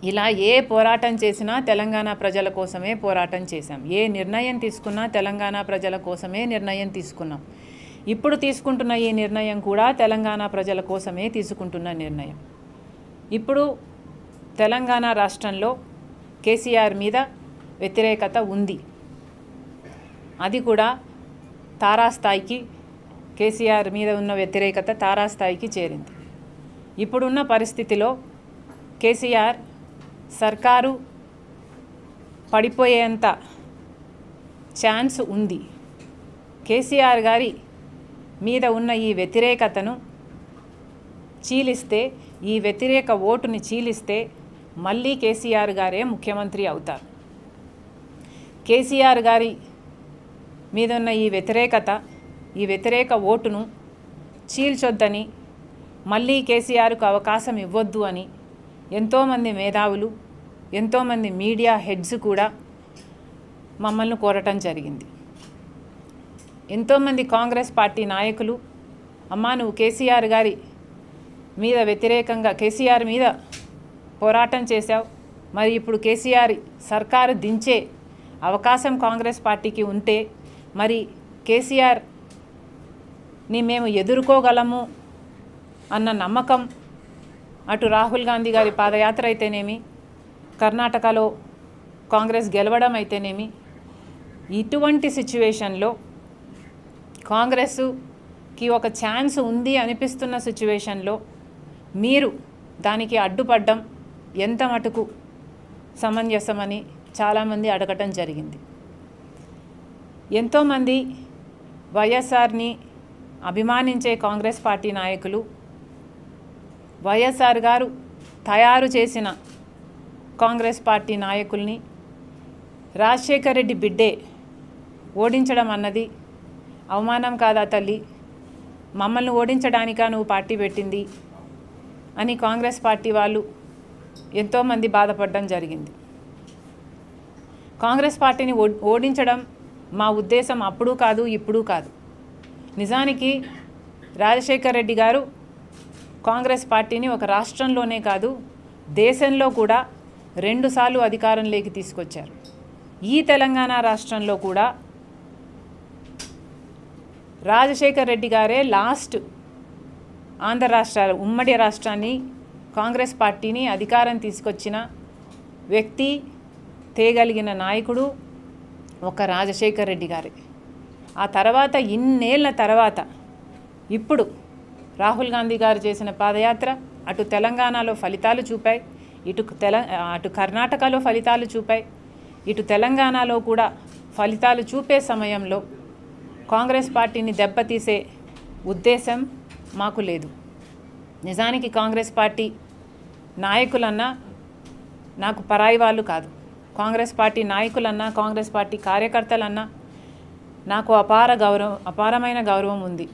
ఇలా ఏ పోరాటం చేసినా తెలంగాణ ప్రజల కోసమే పోరాటం చేశాం ఏ నిర్ణయం తీసుకున్నా తెలంగాణ ప్రజల కోసమే నిర్ణయం తీసుకున్నాం ఇప్పుడు తీసుకుంటున్న ఈ నిర్ణయం కూడా తెలంగాణ ప్రజల కోసమే తీసుకుంటున్న నిర్ణయం ఇప్పుడు తెలంగాణ రాష్ట్రంలో కేసీఆర్ మీద వ్యతిరేకత ఉంది అది కూడా తారాస్థాయికి కేసీఆర్ మీద ఉన్న వ్యతిరేకత తారాస్థాయికి చేరింది ఇప్పుడున్న పరిస్థితిలో కేసీఆర్ సర్కారు పడిపోయేంత ఛాన్స్ ఉంది కేసీఆర్ గారి మీద ఉన్న ఈ వ్యతిరేకతను చీలిస్తే ఈ వ్యతిరేక ఓటుని చీలిస్తే మళ్ళీ కేసీఆర్ గారే ముఖ్యమంత్రి అవుతారు కేసీఆర్ గారి మీద ఉన్న ఈ వ్యతిరేకత ఈ వ్యతిరేక ఓటును చీల్చొద్దని మళ్ళీ కేసీఆర్కు అవకాశం ఇవ్వొద్దు అని ఎంతోమంది మేధావులు ఎంతోమంది మీడియా హెడ్స్ కూడా మమ్మల్ని కోరటం జరిగింది ఎంతోమంది కాంగ్రెస్ పార్టీ నాయకులు అమ్మా నువ్వు కేసీఆర్ గారి మీద వ్యతిరేకంగా కేసీఆర్ మీద పోరాటం చేశావు మరి ఇప్పుడు కేసీఆర్ సర్కారు దించే అవకాశం కాంగ్రెస్ పార్టీకి ఉంటే మరి కేసీఆర్ ని మేము ఎదుర్కోగలము అన్న నమ్మకం అటు రాహుల్ గాంధీ గారి పాదయాత్ర అయితేనేమి కర్ణాటకలో కాంగ్రెస్ గెలవడం అయితేనేమి ఇటువంటి సిచ్యువేషన్లో కాంగ్రెస్కి ఒక ఛాన్స్ ఉంది అనిపిస్తున్న సిచ్యువేషన్లో మీరు దానికి అడ్డుపడ్డం ఎంత మటుకు సమంజసమని చాలామంది అడగటం జరిగింది ఎంతోమంది వైఎస్ఆర్ని అభిమానించే కాంగ్రెస్ పార్టీ నాయకులు వైఎస్ఆర్ గారు తయారు చేసిన కాంగ్రెస్ పార్టీ నాయకుల్ని రాజశేఖర్ రెడ్డి బిడ్డే ఓడించడం అన్నది అవమానం కాదా తల్లి మమ్మల్ని ఓడించడానికా నువ్వు పార్టీ పెట్టింది అని కాంగ్రెస్ పార్టీ వాళ్ళు ఎంతోమంది బాధపడడం జరిగింది కాంగ్రెస్ పార్టీని ఓ- ఓడించడం మా ఉద్దేశం అప్పుడు కాదు ఇప్పుడు కాదు నిజానికి రాజశేఖర్ రెడ్డి గారు కాంగ్రెస్ పార్టీని ఒక రాష్ట్రంలోనే కాదు దేశంలో కూడా రెండుసార్లు అధికారంలోకి తీసుకొచ్చారు ఈ తెలంగాణ రాష్ట్రంలో కూడా రాజశేఖర్ రెడ్డి గారే లాస్ట్ ఆంధ్ర రాష్ట్ర ఉమ్మడి రాష్ట్రాన్ని కాంగ్రెస్ పార్టీని అధికారం తీసుకొచ్చిన వ్యక్తి తేగలిగిన నాయకుడు ఒక రాజశేఖర్ రెడ్డి గారే ఆ తర్వాత ఇన్నేళ్ల తర్వాత ఇప్పుడు రాహుల్ గాంధీ గారు చేసిన పాదయాత్ర అటు తెలంగాణలో ఫలితాలు చూపాయి ఇటు తెల అటు కర్ణాటకలో ఫలితాలు చూపాయి ఇటు తెలంగాణలో కూడా ఫలితాలు చూపే సమయంలో కాంగ్రెస్ పార్టీని దెబ్బతీసే ఉద్దేశం మాకు లేదు నిజానికి కాంగ్రెస్ పార్టీ నాయకులన్నా నాకు పరాయి వాళ్ళు కాదు కాంగ్రెస్ పార్టీ నాయకులన్నా కాంగ్రెస్ పార్టీ కార్యకర్తలన్నా నాకు అపార గౌరవం అపారమైన గౌరవం ఉంది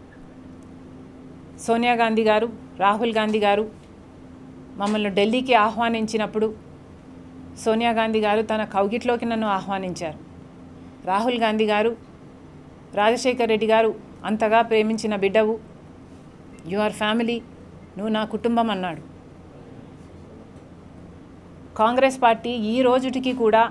సోనియా గాంధీ గారు రాహుల్ గాంధీ గారు మమ్మల్ని ఢిల్లీకి ఆహ్వానించినప్పుడు సోనియా గాంధీ గారు తన కౌగిట్లోకి నన్ను ఆహ్వానించారు రాహుల్ గాంధీ గారు రాజశేఖర్ రెడ్డి గారు అంతగా ప్రేమించిన బిడ్డవు యు ఆర్ ఫ్యామిలీ నువ్వు నా కుటుంబం అన్నాడు కాంగ్రెస్ పార్టీ ఈ రోజుటికి కూడా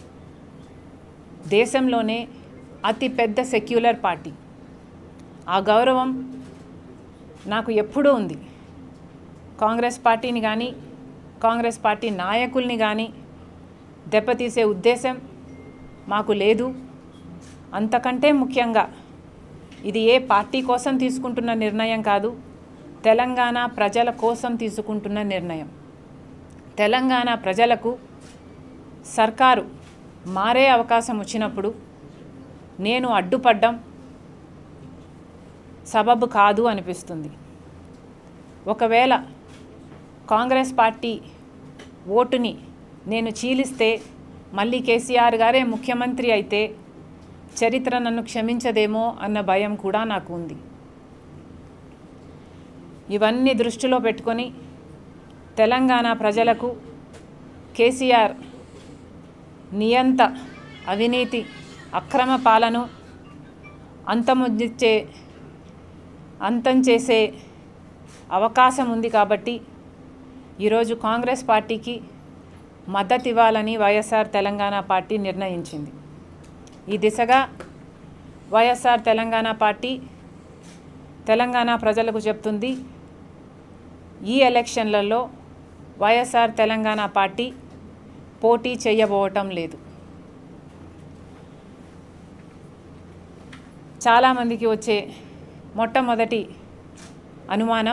దేశంలోనే అతి పెద్ద సెక్యులర్ పార్టీ ఆ గౌరవం నాకు ఎప్పుడూ ఉంది కాంగ్రెస్ పార్టీని కానీ కాంగ్రెస్ పార్టీ నాయకుల్ని కానీ దెబ్బతీసే ఉద్దేశం మాకు లేదు అంతకంటే ముఖ్యంగా ఇది ఏ పార్టీ కోసం తీసుకుంటున్న నిర్ణయం కాదు తెలంగాణ ప్రజల కోసం తీసుకుంటున్న నిర్ణయం తెలంగాణ ప్రజలకు సర్కారు మారే అవకాశం వచ్చినప్పుడు నేను అడ్డుపడ్డం సబబు కాదు అనిపిస్తుంది ఒకవేళ కాంగ్రెస్ పార్టీ ఓటుని నేను చీలిస్తే మళ్ళీ కేసీఆర్ గారే ముఖ్యమంత్రి అయితే చరిత్ర నన్ను క్షమించదేమో అన్న భయం కూడా నాకు ఉంది ఇవన్నీ దృష్టిలో పెట్టుకొని తెలంగాణ ప్రజలకు కేసీఆర్ నియంత అవినీతి అక్రమ పాలను అంతమొందించే అంతం చేసే అవకాశం ఉంది కాబట్టి ఈరోజు కాంగ్రెస్ పార్టీకి మద్దతు ఇవ్వాలని వైఎస్ఆర్ తెలంగాణ పార్టీ నిర్ణయించింది ఈ దిశగా వైఎస్ఆర్ తెలంగాణ పార్టీ తెలంగాణ ప్రజలకు చెప్తుంది ఈ ఎలక్షన్లలో వైఎస్ఆర్ తెలంగాణ పార్టీ పోటీ చేయబోవటం లేదు చాలామందికి వచ్చే మొట్టమొదటి అనుమానం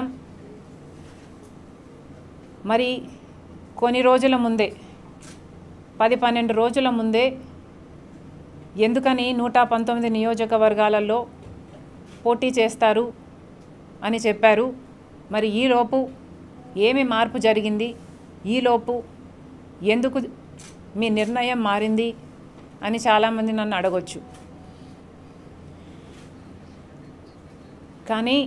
మరి కొన్ని రోజుల ముందే పది పన్నెండు రోజుల ముందే ఎందుకని నూట పంతొమ్మిది నియోజకవర్గాలలో పోటీ చేస్తారు అని చెప్పారు మరి ఈలోపు ఏమి మార్పు జరిగింది ఈలోపు ఎందుకు మీ నిర్ణయం మారింది అని చాలామంది నన్ను అడగొచ్చు కానీ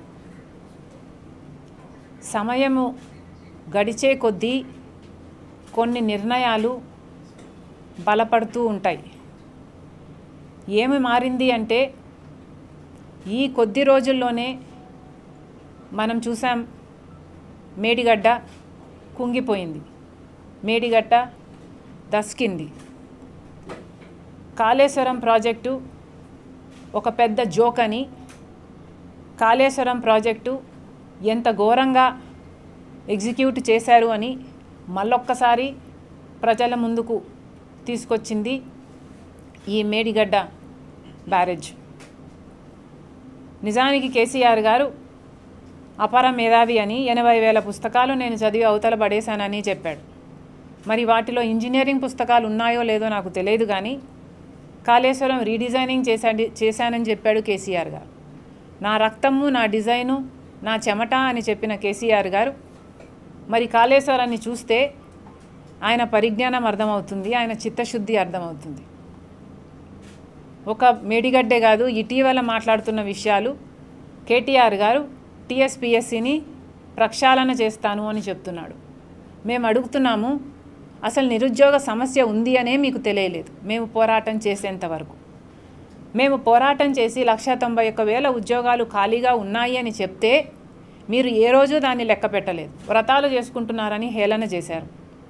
సమయము గడిచే కొద్దీ కొన్ని నిర్ణయాలు బలపడుతూ ఉంటాయి ఏమి మారింది అంటే ఈ కొద్ది రోజుల్లోనే మనం చూసాం మేడిగడ్డ కుంగిపోయింది మేడిగడ్డ దస్కింది కాళేశ్వరం ప్రాజెక్టు ఒక పెద్ద జోక్ అని కాళేశ్వరం ప్రాజెక్టు ఎంత ఘోరంగా ఎగ్జిక్యూట్ చేశారు అని మళ్ళొక్కసారి ప్రజల ముందుకు తీసుకొచ్చింది ఈ మేడిగడ్డ బ్యారేజ్ నిజానికి కేసీఆర్ గారు అపర మేధావి అని ఎనభై వేల పుస్తకాలు నేను చదివి అవతల పడేశానని చెప్పాడు మరి వాటిలో ఇంజనీరింగ్ పుస్తకాలు ఉన్నాయో లేదో నాకు తెలియదు కానీ కాళేశ్వరం రీడిజైనింగ్ చేశాడు చేశానని చెప్పాడు కేసీఆర్ గారు నా రక్తము నా డిజైను నా చెమట అని చెప్పిన కేసీఆర్ గారు మరి కాళేశ్వరాన్ని చూస్తే ఆయన పరిజ్ఞానం అర్థమవుతుంది ఆయన చిత్తశుద్ధి అర్థమవుతుంది ఒక మేడిగడ్డే కాదు ఇటీవల మాట్లాడుతున్న విషయాలు కేటీఆర్ గారు టీఎస్పిఎస్సిని ప్రక్షాళన చేస్తాను అని చెప్తున్నాడు మేము అడుగుతున్నాము అసలు నిరుద్యోగ సమస్య ఉంది అనే మీకు తెలియలేదు మేము పోరాటం చేసేంత వరకు మేము పోరాటం చేసి లక్ష తొంభై ఒక్క వేల ఉద్యోగాలు ఖాళీగా ఉన్నాయి అని చెప్తే మీరు ఏ రోజు దాన్ని లెక్క పెట్టలేదు వ్రతాలు చేసుకుంటున్నారని హేళన చేశారు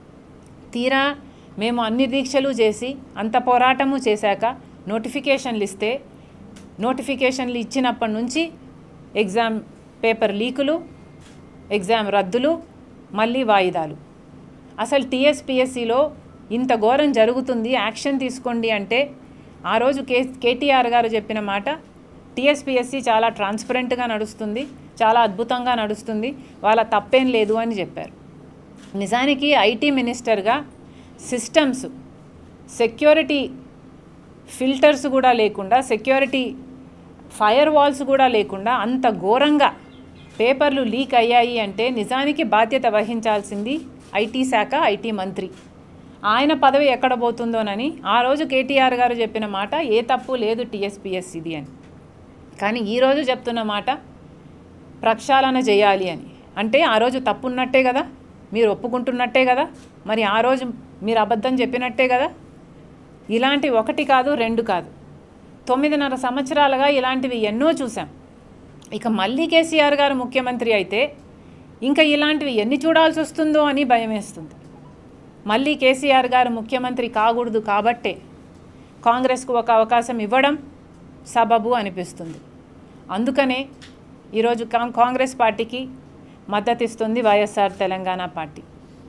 తీరా మేము అన్ని దీక్షలు చేసి అంత పోరాటము చేశాక నోటిఫికేషన్లు ఇస్తే నోటిఫికేషన్లు ఇచ్చినప్పటి నుంచి ఎగ్జామ్ పేపర్ లీకులు ఎగ్జామ్ రద్దులు మళ్ళీ వాయిదాలు అసలు టీఎస్పిఎస్సిలో ఇంత ఘోరం జరుగుతుంది యాక్షన్ తీసుకోండి అంటే ఆ రోజు కే కేటీఆర్ గారు చెప్పిన మాట టీఎస్పిఎస్సి చాలా ట్రాన్స్పరెంట్గా నడుస్తుంది చాలా అద్భుతంగా నడుస్తుంది వాళ్ళ తప్పేం లేదు అని చెప్పారు నిజానికి ఐటీ మినిస్టర్గా సిస్టమ్స్ సెక్యూరిటీ ఫిల్టర్స్ కూడా లేకుండా సెక్యూరిటీ ఫైర్ వాల్స్ కూడా లేకుండా అంత ఘోరంగా పేపర్లు లీక్ అయ్యాయి అంటే నిజానికి బాధ్యత వహించాల్సింది ఐటీ శాఖ ఐటీ మంత్రి ఆయన పదవి ఎక్కడ పోతుందోనని ఆ రోజు కేటీఆర్ గారు చెప్పిన మాట ఏ తప్పు లేదు టీఎస్పిఎస్సిది అని కానీ ఈరోజు చెప్తున్న మాట ప్రక్షాళన చేయాలి అని అంటే ఆ రోజు తప్పున్నట్టే కదా మీరు ఒప్పుకుంటున్నట్టే కదా మరి ఆ రోజు మీరు అబద్ధం చెప్పినట్టే కదా ఇలాంటి ఒకటి కాదు రెండు కాదు తొమ్మిదిన్నర సంవత్సరాలుగా ఇలాంటివి ఎన్నో చూసాం ఇక మళ్ళీ కేసీఆర్ గారు ముఖ్యమంత్రి అయితే ఇంకా ఇలాంటివి ఎన్ని చూడాల్సి వస్తుందో అని భయం వేస్తుంది మళ్ళీ కేసీఆర్ గారు ముఖ్యమంత్రి కాకూడదు కాబట్టే కాంగ్రెస్కు ఒక అవకాశం ఇవ్వడం సబబు అనిపిస్తుంది అందుకనే ఈరోజు కాం కాంగ్రెస్ పార్టీకి మద్దతు ఇస్తుంది వైఎస్ఆర్ తెలంగాణ పార్టీ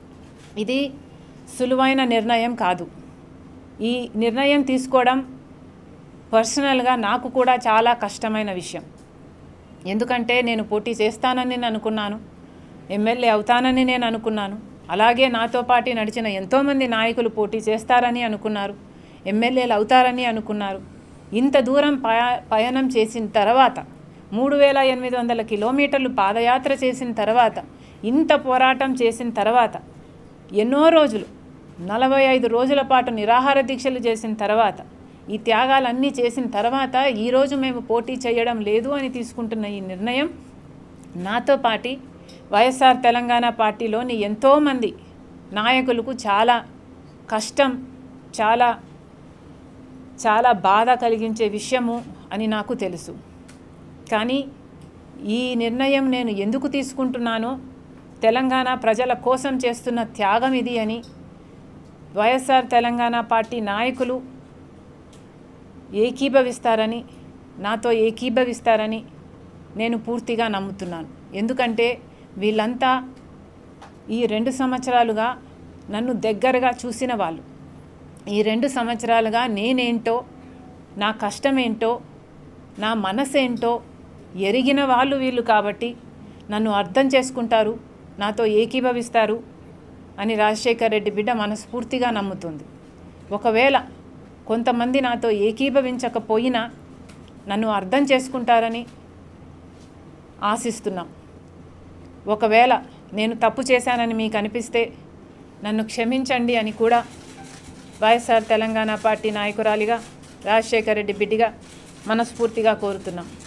ఇది సులువైన నిర్ణయం కాదు ఈ నిర్ణయం తీసుకోవడం పర్సనల్గా నాకు కూడా చాలా కష్టమైన విషయం ఎందుకంటే నేను పోటీ చేస్తానని నేను అనుకున్నాను ఎమ్మెల్యే అవుతానని నేను అనుకున్నాను అలాగే నాతో పాటు నడిచిన ఎంతోమంది నాయకులు పోటీ చేస్తారని అనుకున్నారు ఎమ్మెల్యేలు అవుతారని అనుకున్నారు ఇంత దూరం పయ పయనం చేసిన తర్వాత మూడు వేల ఎనిమిది వందల కిలోమీటర్లు పాదయాత్ర చేసిన తర్వాత ఇంత పోరాటం చేసిన తర్వాత ఎన్నో రోజులు నలభై ఐదు రోజుల పాటు నిరాహార దీక్షలు చేసిన తర్వాత ఈ త్యాగాలన్నీ చేసిన తర్వాత ఈరోజు మేము పోటీ చేయడం లేదు అని తీసుకుంటున్న ఈ నిర్ణయం నాతో పాటి వైఎస్ఆర్ తెలంగాణ పార్టీలోని ఎంతోమంది నాయకులకు చాలా కష్టం చాలా చాలా బాధ కలిగించే విషయము అని నాకు తెలుసు కానీ ఈ నిర్ణయం నేను ఎందుకు తీసుకుంటున్నానో తెలంగాణ ప్రజల కోసం చేస్తున్న త్యాగం ఇది అని వైఎస్ఆర్ తెలంగాణ పార్టీ నాయకులు ఏకీభవిస్తారని నాతో ఏకీభవిస్తారని నేను పూర్తిగా నమ్ముతున్నాను ఎందుకంటే వీళ్ళంతా ఈ రెండు సంవత్సరాలుగా నన్ను దగ్గరగా చూసిన వాళ్ళు ఈ రెండు సంవత్సరాలుగా నేనేంటో నా కష్టమేంటో నా మనసేంటో ఎరిగిన వాళ్ళు వీళ్ళు కాబట్టి నన్ను అర్థం చేసుకుంటారు నాతో ఏకీభవిస్తారు అని రాజశేఖర్ రెడ్డి బిడ్డ మనస్ఫూర్తిగా నమ్ముతుంది ఒకవేళ కొంతమంది నాతో ఏకీభవించకపోయినా నన్ను అర్థం చేసుకుంటారని ఆశిస్తున్నాం ఒకవేళ నేను తప్పు చేశానని మీకు అనిపిస్తే నన్ను క్షమించండి అని కూడా వైఎస్ఆర్ తెలంగాణ పార్టీ నాయకురాలిగా రాజశేఖర రెడ్డి బిడ్డిగా మనస్ఫూర్తిగా కోరుతున్నాం